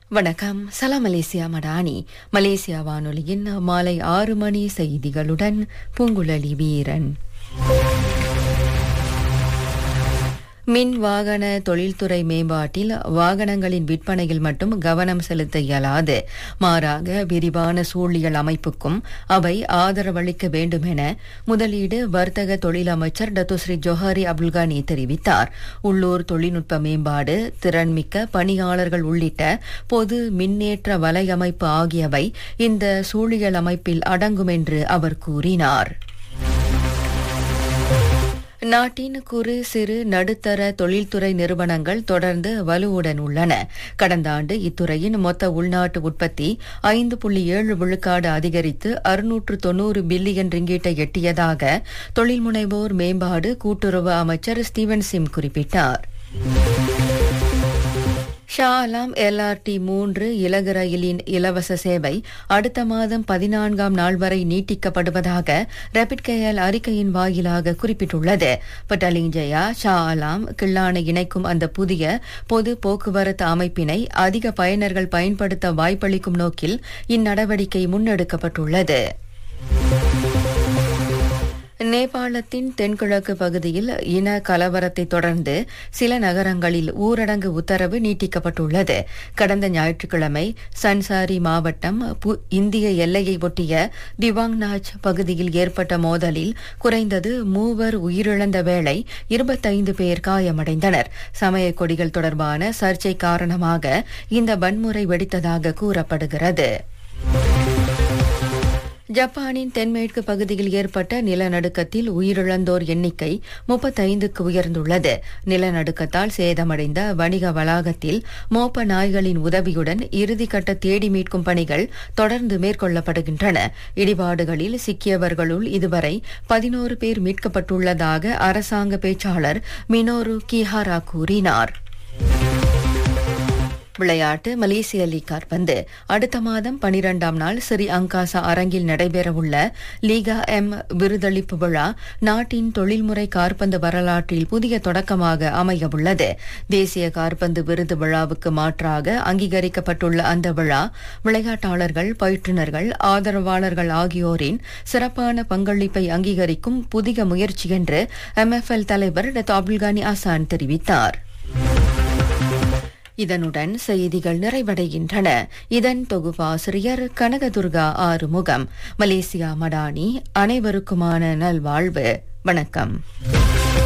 வணக்கம் சலாம் Malaysia Madani Malaysia வானொலியின் மாலை ஆறு மணி செய்திகளுடன் பூங்குழலி வீரன் மின் வாகன தொழில்துறை மேம்பாட்டில் வாகனங்களின் விற்பனையில் மட்டும் கவனம் செலுத்த இயலாது மாறாக விரிவான சூழியல் அமைப்புக்கும் அவை ஆதரவளிக்க வேண்டும் என முதலீடு வர்த்தக தொழில் அமைச்சர் டத்துஸ்ரீ ஜொஹாரி அப்துல்கானி தெரிவித்தார் உள்ளூர் தொழில்நுட்ப மேம்பாடு திறன்மிக்க பணியாளர்கள் உள்ளிட்ட பொது மின்னேற்ற வலையமைப்பு ஆகியவை இந்த சூழியல் அமைப்பில் அடங்கும் என்று அவர் கூறினார் நாட்டின் குறு சிறு நடுத்தர தொழில்துறை நிறுவனங்கள் தொடர்ந்து வலுவுடன் உள்ளன கடந்த ஆண்டு இத்துறையின் மொத்த உள்நாட்டு உற்பத்தி ஐந்து புள்ளி ஏழு விழுக்காடு அதிகரித்து அறுநூற்று தொன்னூறு பில்லியன் ரிங்கீட்டை எட்டியதாக தொழில் முனைவோர் மேம்பாடு கூட்டுறவு அமைச்சர் ஸ்டீவன் சிம் குறிப்பிட்டார் ஷா அலாம் எல்ஆர்டி மூன்று இலகு ரயிலின் இலவச சேவை அடுத்த மாதம் பதினான்காம் நாள் வரை நீட்டிக்கப்படுவதாக ரேபிட் கேஎல் அறிக்கையின் வாயிலாக குறிப்பிட்டுள்ளது பட்டலிஞ்சயா ஷா அலாம் கிள்ளானை இணைக்கும் அந்த புதிய பொது போக்குவரத்து அமைப்பினை அதிக பயனர்கள் பயன்படுத்த வாய்ப்பளிக்கும் நோக்கில் இந்நடவடிக்கை முன்னெடுக்கப்பட்டுள்ளது நேபாளத்தின் தென்கிழக்கு பகுதியில் இன கலவரத்தை தொடர்ந்து சில நகரங்களில் ஊரடங்கு உத்தரவு நீட்டிக்கப்பட்டுள்ளது கடந்த ஞாயிற்றுக்கிழமை சன்சாரி மாவட்டம் இந்திய எல்லையை ஒட்டிய திவாங்நாஜ் பகுதியில் ஏற்பட்ட மோதலில் குறைந்தது மூவர் உயிரிழந்த வேளை இருபத்தைந்து பேர் காயமடைந்தனர் சமய கொடிகள் தொடர்பான சர்ச்சை காரணமாக இந்த வன்முறை வெடித்ததாக கூறப்படுகிறது ஜப்பானின் தென்மேற்கு பகுதியில் ஏற்பட்ட நிலநடுக்கத்தில் உயிரிழந்தோர் எண்ணிக்கை முப்பத்தைந்துக்கு உயர்ந்துள்ளது நிலநடுக்கத்தால் சேதமடைந்த வணிக வளாகத்தில் மோப்ப நாய்களின் உதவியுடன் இறுதிக்கட்ட தேடி மீட்கும் பணிகள் தொடர்ந்து மேற்கொள்ளப்படுகின்றன இடிபாடுகளில் சிக்கியவர்களுள் இதுவரை பதினோரு பேர் மீட்கப்பட்டுள்ளதாக அரசாங்க பேச்சாளர் மினோரு கிஹாரா கூறினார் விளையாட்டு மலேசிய லீக் காற்பந்து அடுத்த மாதம் பனிரெண்டாம் நாள் ஸ்ரீ அங்காசா அரங்கில் நடைபெறவுள்ள லீகா எம் விருதளிப்பு விழா நாட்டின் தொழில்முறை காற்பந்து வரலாற்றில் புதிய தொடக்கமாக அமையவுள்ளது தேசிய காற்பந்து விருது விழாவுக்கு மாற்றாக அங்கீகரிக்கப்பட்டுள்ள அந்த விழா விளையாட்டாளர்கள் பயிற்றுநர்கள் ஆதரவாளர்கள் ஆகியோரின் சிறப்பான பங்களிப்பை அங்கீகரிக்கும் புதிய முயற்சி என்று எம்எஃப்எல் தலைவர் டத் அப்துல்கானி ஆசான் தெரிவித்தார் இதனுடன் செய்திகள் நிறைவடைகின்றன இதன் தொகுப்பாசிரியர் கனகதுர்கா ஆறுமுகம் மலேசியா மடானி அனைவருக்குமான நல்வாழ்வு வணக்கம்